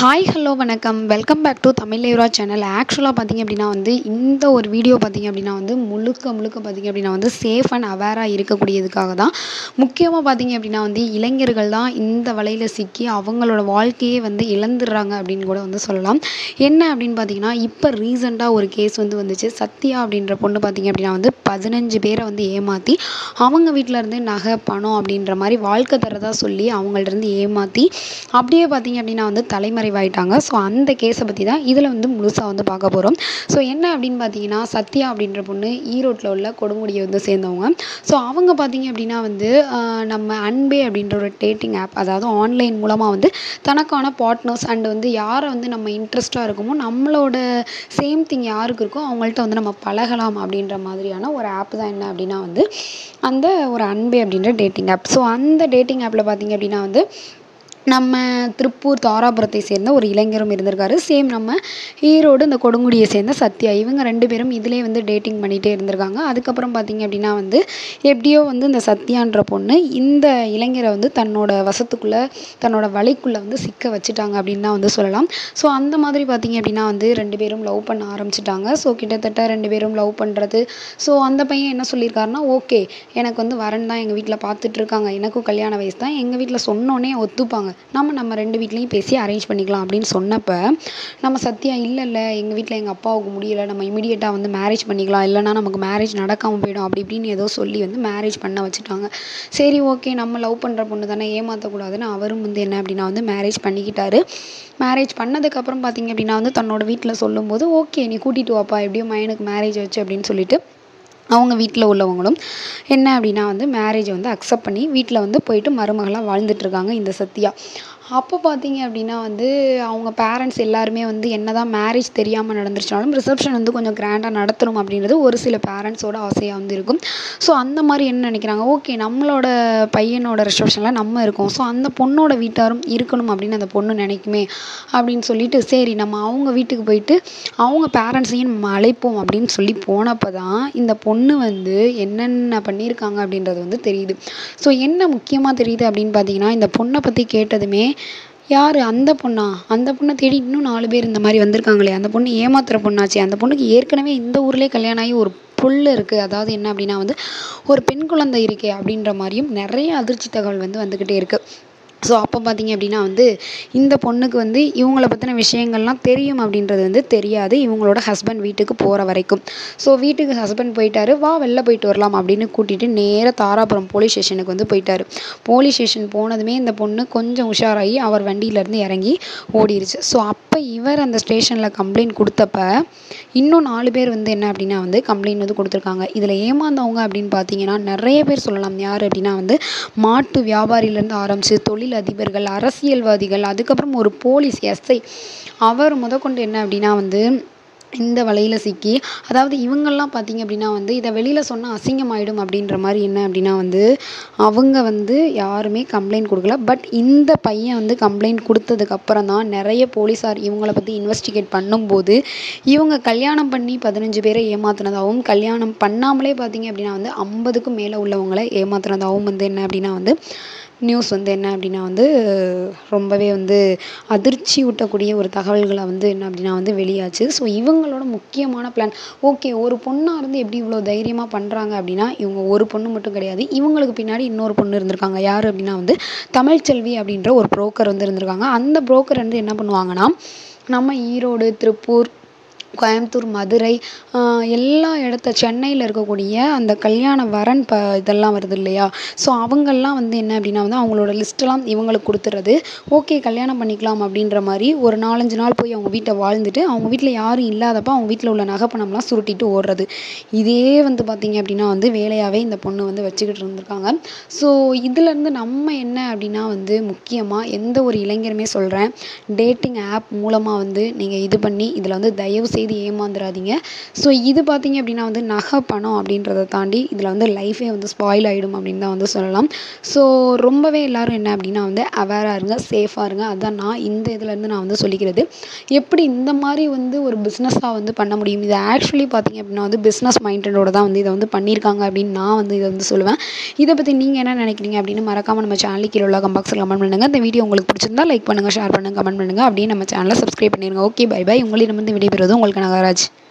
hi hello வணக்கம் welcome back to Tamil லேவரா channel ஆக்சுவலாக பார்த்தீங்க அப்படின்னா வந்து இந்த ஒரு வீடியோ பார்த்தீங்க அப்படின்னா வந்து முழுக்க முழுக்க பார்த்தீங்க அப்படின்னா வந்து சேஃப் அண்ட் அவேராக இருக்கக்கூடியதுக்காக தான் முக்கியமாக பார்த்தீங்க அப்படின்னா வந்து இளைஞர்கள் தான் இந்த வலையில் சிக்கி அவங்களோட வாழ்க்கையே வந்து இழந்துடுறாங்க அப்படின்னு கூட வந்து சொல்லலாம் என்ன அப்படின்னு பார்த்தீங்கன்னா இப்போ ரீசெண்டாக ஒரு கேஸ் வந்து வந்துச்சு சத்யா அப்படின்ற பொண்ணு பார்த்தீங்க அப்படின்னா வந்து பதினஞ்சு பேரை வந்து ஏமாற்றி அவங்க வீட்டில் இருந்து நகை பணம் அப்படின்ற மாதிரி வாழ்க்கை தரதா சொல்லி அவங்கள்ட்ட இருந்து ஏமாற்றி அப்படியே பார்த்தீங்க அப்படின்னா வந்து தலைமறைவாயிட்டாங்க ஸோ அந்த கேஸை பற்றி தான் இதில் வந்து முழுசாக வந்து பார்க்க போகிறோம் ஸோ என்ன அப்படின்னு பார்த்தீங்கன்னா சத்யா அப்படின்ற பொண்ணு ஈரோட்டில் உள்ள கொடுமுடியை வந்து சேர்ந்தவங்க ஸோ அவங்க பார்த்தீங்க அப்படின்னா வந்து ஆஹ், நம்ம அன்பே அப்படின்ற ஒரு டேட்டிங் ஆப் அதாவது ஆன்லைன் மூலமாக வந்து தனக்கான பார்ட்னர்ஸ் அண்ட் வந்து யாரை வந்து நம்ம இன்ட்ரெஸ்ட்டாக இருக்குமோ நம்மளோட சேம் திங் யாருக்கு இருக்கோ அவங்கள்ட்ட வந்து நம்ம பழகலாம் அப்படின்ற மாதிரியான ஒரு ஆப் தான் என்ன அப்படின்னா வந்து அந்த ஒரு அன்பே அப்படின்ற டேட்டிங் ஆப் ஸோ அந்த டேட்டிங் ஆப்பில் பார்த்தீங்க அப்படின்னா வந்து நம்ம திருப்பூர் தாராபுரத்தை சேர்ந்த ஒரு இளைஞரும் இருந்திருக்காரு சேம் நம்ம ஈரோடு இந்த கொடுங்குடியை சேர்ந்த சத்யா இவங்க ரெண்டு பேரும் இதிலே வந்து டேட்டிங் பண்ணிகிட்டே இருந்திருக்காங்க அதுக்கப்புறம் பார்த்தீங்க அப்படின்னா வந்து எப்படியோ வந்து இந்த சத்யான்ற பொண்ணு இந்த இளைஞரை வந்து தன்னோட வசத்துக்குள்ளே தன்னோட வலைக்குள்ளே வந்து சிக்க வச்சுட்டாங்க அப்படின்னு தான் வந்து சொல்லலாம் ஸோ அந்த மாதிரி பார்த்தீங்க அப்படின்னா வந்து ரெண்டு பேரும் லவ் பண்ண ஆரம்பிச்சிட்டாங்க ஸோ கிட்டத்தட்ட ரெண்டு பேரும் லவ் பண்ணுறது ஸோ அந்த பையன் என்ன சொல்லியிருக்காருன்னா ஓகே எனக்கு வந்து வரன் தான் எங்கள் வீட்டில் பார்த்துட்டு இருக்காங்க எனக்கும் கல்யாண வயசு தான் எங்கள் வீட்டில் சொன்னோன்னே ஒத்துப்பாங்க நம்ம நம்ம ரெண்டு வீட்லேயும் பேசி அரேஞ்ச் பண்ணிக்கலாம் அப்படின்னு சொன்னப்போ நம்ம சத்யா இல்லை இல்லை எங்கள் வீட்டில் எங்கள் அப்பாவுக்கு முடியல நம்ம இமிடியேட்டாக வந்து மேரேஜ் பண்ணிக்கலாம் இல்லைனா நமக்கு மேரேஜ் நடக்காமல் போயிடும் அப்படி இப்படின்னு ஏதோ சொல்லி வந்து மேரேஜ் பண்ண வச்சுட்டாங்க சரி ஓகே நம்ம லவ் பண்ணுற பொண்ணு தானே ஏமாற்றக்கூடாதுன்னு அவரும் வந்து என்ன அப்படின்னா வந்து மேரேஜ் பண்ணிக்கிட்டாரு மேரேஜ் பண்ணதுக்கப்புறம் பார்த்தீங்க அப்படின்னா வந்து தன்னோட வீட்டில் சொல்லும்போது ஓகே நீ கூட்டிகிட்டு வாப்பா எப்படியும் மயனுக்கு மேரேஜ் வச்சு அப்படின்னு சொல்லிட்டு அவங்க வீட்டில் உள்ளவங்களும் என்ன அப்படின்னா வந்து மேரேஜை வந்து அக்செப்ட் பண்ணி வீட்டில் வந்து போயிட்டு மருமகளாக வாழ்ந்துட்டு இருக்காங்க இந்த சத்யா அப்போ பார்த்தீங்க அப்படின்னா வந்து அவங்க பேரண்ட்ஸ் எல்லாருமே வந்து என்னதான் மேரேஜ் தெரியாமல் நடந்துருச்சாலும் ரிசப்ஷன் வந்து கொஞ்சம் கிராண்டாக நடத்தணும் அப்படின்றது ஒரு சில பேரண்ட்ஸோட ஆசையாக வந்து இருக்கும் ஸோ அந்த மாதிரி என்ன நினைக்கிறாங்க ஓகே நம்மளோட பையனோட ரிசப்ஷனில் நம்ம இருக்கோம் ஸோ அந்த பொண்ணோட வீட்டாரும் இருக்கணும் அப்படின்னு அந்த பொண்ணு நினைக்குமே அப்படின்னு சொல்லிட்டு சரி நம்ம அவங்க வீட்டுக்கு போயிட்டு அவங்க பேரண்ட்ஸையும் நம்ம அழைப்போம் அப்படின்னு சொல்லி போனப்போ தான் இந்த பொண்ணு வந்து என்னென்ன பண்ணியிருக்காங்க அப்படின்றது வந்து தெரியுது ஸோ என்ன முக்கியமாக தெரியுது அப்படின்னு பார்த்தீங்கன்னா இந்த பொண்ணை பற்றி கேட்டதுமே யார் அந்த பொண்ணா அந்த பொண்ணை தேடி இன்னும் நாலு பேர் இந்த மாதிரி வந்திருக்காங்களே அந்த பொண்ணு ஏமாத்துற பொண்ணாச்சே அந்த பொண்ணுக்கு ஏற்கனவே இந்த ஊர்லேயே கல்யாணம் ஆகி ஒரு புல் இருக்குது அதாவது என்ன அப்படின்னா வந்து ஒரு பெண் குழந்தை இருக்கே அப்படின்ற மாதிரியும் நிறைய அதிர்ச்சி தகவல் வந்து வந்துக்கிட்டே இருக்குது ஸோ அப்போ பார்த்தீங்க அப்படின்னா வந்து இந்த பொண்ணுக்கு வந்து இவங்கள பற்றின விஷயங்கள்லாம் தெரியும் அப்படின்றது வந்து தெரியாது இவங்களோட ஹஸ்பண்ட் வீட்டுக்கு போகிற வரைக்கும் ஸோ வீட்டுக்கு ஹஸ்பண்ட் போயிட்டாரு வா வெளில போயிட்டு வரலாம் அப்படின்னு கூட்டிகிட்டு நேராக தாராபுரம் போலீஸ் ஸ்டேஷனுக்கு வந்து போயிட்டாரு போலீஸ் ஸ்டேஷன் போனதுமே இந்த பொண்ணு கொஞ்சம் உஷாராகி அவர் வண்டியிலேருந்து இறங்கி ஓடிருச்சு ஸோ அப்போ இவர் அந்த ஸ்டேஷனில் கம்ப்ளைண்ட் கொடுத்தப்ப இன்னும் நாலு பேர் வந்து என்ன அப்படின்னா வந்து கம்ப்ளைண்ட் வந்து கொடுத்துருக்காங்க இதில் ஏமாந்தவங்க அப்படின்னு பார்த்தீங்கன்னா நிறைய பேர் சொல்லலாம் யார் அப்படின்னா வந்து மாட்டு வியாபாரியிலேருந்து ஆரம்பித்து தொழில் அதிபர்கள் அரசியல்வாதிகள் அதுக்கப்புறம் ஒரு போலீஸ் எஸ்ஐ அவர் முதற்கொண்டு என்ன அப்படின்னா வந்து இந்த வலையில் சிக்கி அதாவது இவங்கெல்லாம் பார்த்தீங்க அப்படின்னா வந்து இதை வெளியில் சொன்னால் அசிங்கமாயிடும் அப்படின்ற மாதிரி என்ன அப்படின்னா வந்து அவங்க வந்து யாருமே கம்ப்ளைண்ட் கொடுக்கல பட் இந்த பையன் வந்து கம்ப்ளைண்ட் கொடுத்ததுக்கப்புறம் தான் நிறைய போலீஸார் இவங்கள பற்றி இன்வெஸ்டிகேட் பண்ணும்போது இவங்க கல்யாணம் பண்ணி பதினஞ்சு பேரை ஏமாத்துனதாகவும் கல்யாணம் பண்ணாமலே பார்த்தீங்க அப்படின்னா வந்து ஐம்பதுக்கும் மேலே உள்ளவங்களை ஏமாத்துனதாகவும் வந்து என்ன அப்படின்னா வந்து நியூஸ் வந்து என்ன அப்படின்னா வந்து ரொம்பவே வந்து அதிர்ச்சி ஊட்டக்கூடிய ஒரு தகவல்களை வந்து என்ன அப்படின்னா வந்து வெளியாச்சு ஸோ இவங்களோட முக்கியமான பிளான் ஓகே ஒரு பொண்ணாக இருந்து எப்படி இவ்வளோ தைரியமாக பண்ணுறாங்க அப்படின்னா இவங்க ஒரு பொண்ணு மட்டும் கிடையாது இவங்களுக்கு பின்னாடி இன்னொரு பொண்ணு இருந்திருக்காங்க யார் அப்படின்னா வந்து தமிழ்ச்செல்வி அப்படின்ற ஒரு புரோக்கர் வந்து இருந்திருக்காங்க அந்த புரோக்கர் வந்து என்ன பண்ணுவாங்கன்னா நம்ம ஈரோடு திருப்பூர் கோயம்புத்தூர் மதுரை ஆஹ் எல்லா இடத்த சென்னையில் இருக்கக்கூடிய அந்த கல்யாண வரன் ப இதெல்லாம் வருது இல்லையா ஸோ அவங்கெல்லாம் வந்து என்ன அப்படின்னா வந்து அவங்களோட லிஸ்ட்டெல்லாம் இவங்களுக்கு கொடுத்துறது ஓகே கல்யாணம் பண்ணிக்கலாம் அப்படின்ற மாதிரி ஒரு நாலஞ்சு நாள் போய் அவங்க வீட்டை வாழ்ந்துட்டு அவங்க வீட்டில் யாரும் இல்லாதப்ப அவங்க வீட்டில் உள்ள நகை பணம்லாம் சுருட்டிட்டு ஓடுறது இதே வந்து பார்த்தீங்க அப்படின்னா வந்து வேலையாகவே இந்த பொண்ணு வந்து வச்சுக்கிட்டு இருந்திருக்காங்க ஸோ இதுலேருந்து நம்ம என்ன அப்படின்னா வந்து முக்கியமாக எந்த ஒரு இளைஞருமே சொல்கிறேன் டேட்டிங் ஆப் மூலமாக வந்து நீங்கள் இது பண்ணி இதில் வந்து தயவு செய்து செய்து ஏமாந்துடாதீங்க ஸோ இது பார்த்தீங்க அப்படின்னா வந்து நகை பணம் அப்படின்றத தாண்டி இதில் வந்து லைஃபே வந்து ஸ்பாயில் ஆகிடும் அப்படின்னு தான் வந்து சொல்லலாம் ஸோ ரொம்பவே எல்லோரும் என்ன அப்படின்னா வந்து அவேராக இருங்க சேஃபாக இருங்க அதுதான் நான் இந்த இதுலேருந்து நான் வந்து சொல்லிக்கிறது எப்படி இந்த மாதிரி வந்து ஒரு பிஸ்னஸாக வந்து பண்ண முடியும் இது ஆக்சுவலி பார்த்தீங்க அப்படின்னா வந்து பிஸ்னஸ் மைண்டடோட தான் வந்து இதை வந்து பண்ணியிருக்காங்க அப்படின்னு நான் வந்து இதை வந்து சொல்லுவேன் இதை பற்றி நீங்கள் என்ன நினைக்கிறீங்க அப்படின்னு மறக்காமல் நம்ம சேனலுக்கு கீழே உள்ள கம்பாக்ஸில் கமெண்ட் பண்ணுங்கள் இந்த வீடியோ உங்களுக்கு பிடிச்சிருந்தா லைக் பண்ணுங்கள் ஷேர் பண்ணுங்கள் கமெண்ட் பண்ணுங்கள் அப்படியே நம்ம சேனலை சப்ஸ்கிரைப் பண்ணிடுங்க ஓகே பை பை உங்களிடம் வந்து விடைபெறுவது உங்களுக்கு நகராஜ்